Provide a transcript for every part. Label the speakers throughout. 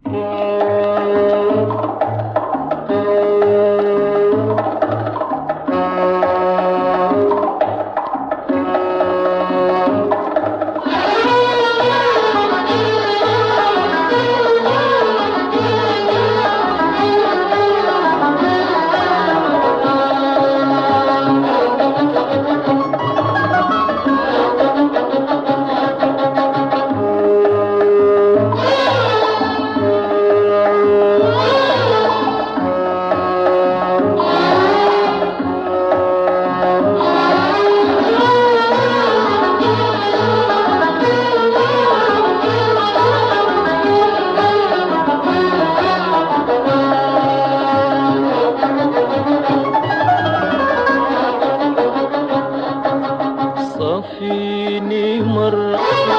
Speaker 1: صفيني مرة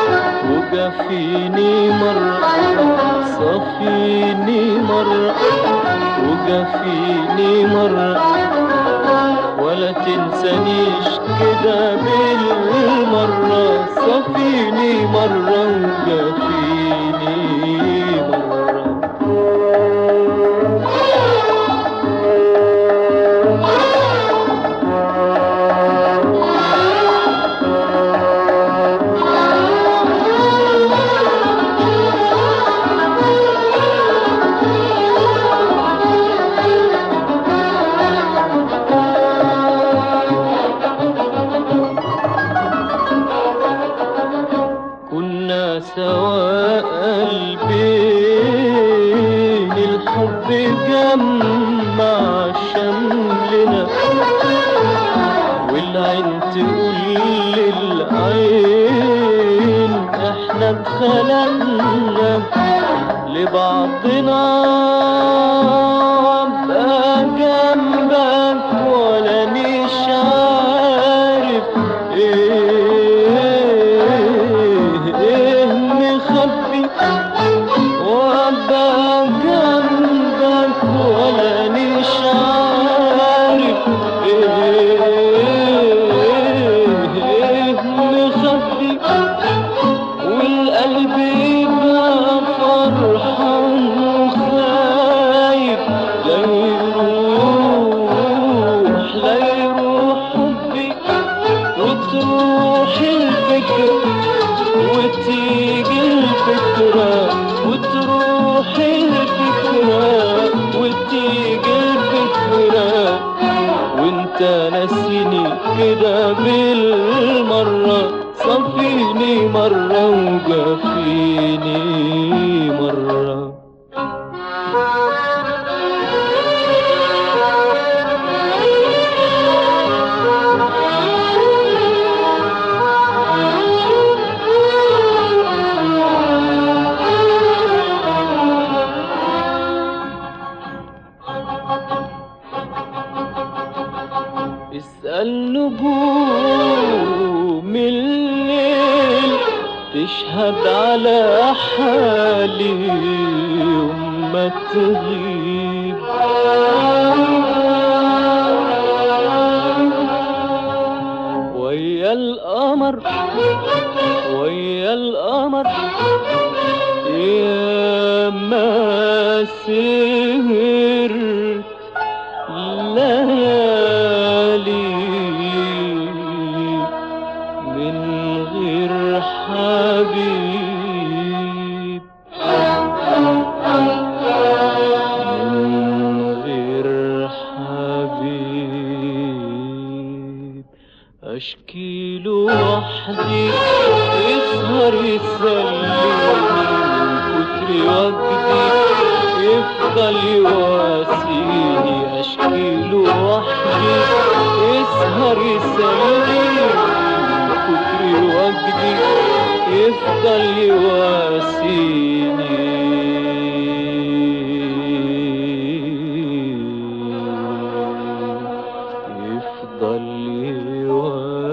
Speaker 1: وقفيني مرة صفيني مرة وقفيني مرة ولا تنسانيش كده بالمرة صفيني مرة وقفيني مرة كنا سوا قلبين الحب جمع شملنا والعين تقول للعين احنا اتخلقنا لبعضنا ابقى جنبك ولا مش عارف ايه ايه مخبي وابقى جنبك ولا مش عارف ايه ايه مخبي والقلب يبقى فرحان وخايف لا يروح لا يروح حبي وتروح الفكرة وتيجي الفكرة وتروح الفكرة وتيجي الفكرة وانت ناسيني كده بالمرة صفيني مرة وجفيني مرة اسأل نجوم الليل تشهد على حالي يوم ما تغيب ويا القمر ويا القمر يا ما سهرت ليالي من غير حبيب من غير حبيب اشكي له وحدي يسهر يسليني من كتر وجدي يفضل يواسيني اشكي له وحدي يسهر يسليني من كتر وجدي يفضل يواسيني يفضل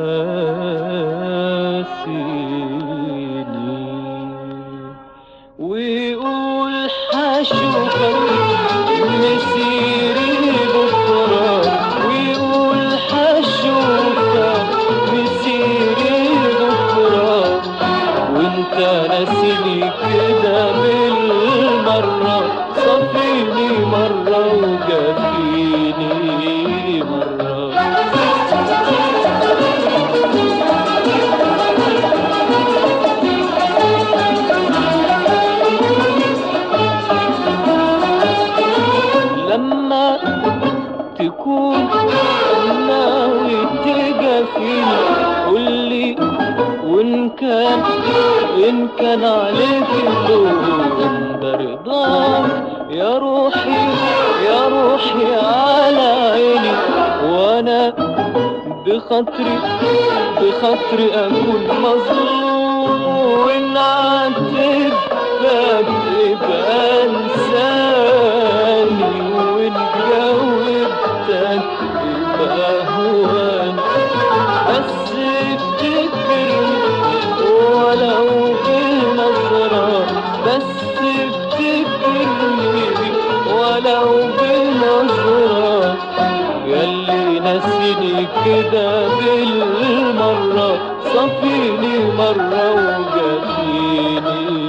Speaker 1: يواسيني ويقول حشوفك مسيري بكرة ويقول حشوفك مسيري بكرة وانت ناسيني كده بالمرة صفيني مرة وجافيني مرة لما تكون ناوي تجافيني قولي وإن كان إن كان عليك اللوم برضاك يا روحي يا روحي على عيني وأنا بخاطري بخاطري أكون مظلوم وإن عاتبتك يبقى انساني وان جاوبتك يبقى هواني بس افتكرني ولو بنظرة بس افتكرني ولو بنظرة ياللي ناسيني كده بالمرة صفيني مرة وجافيني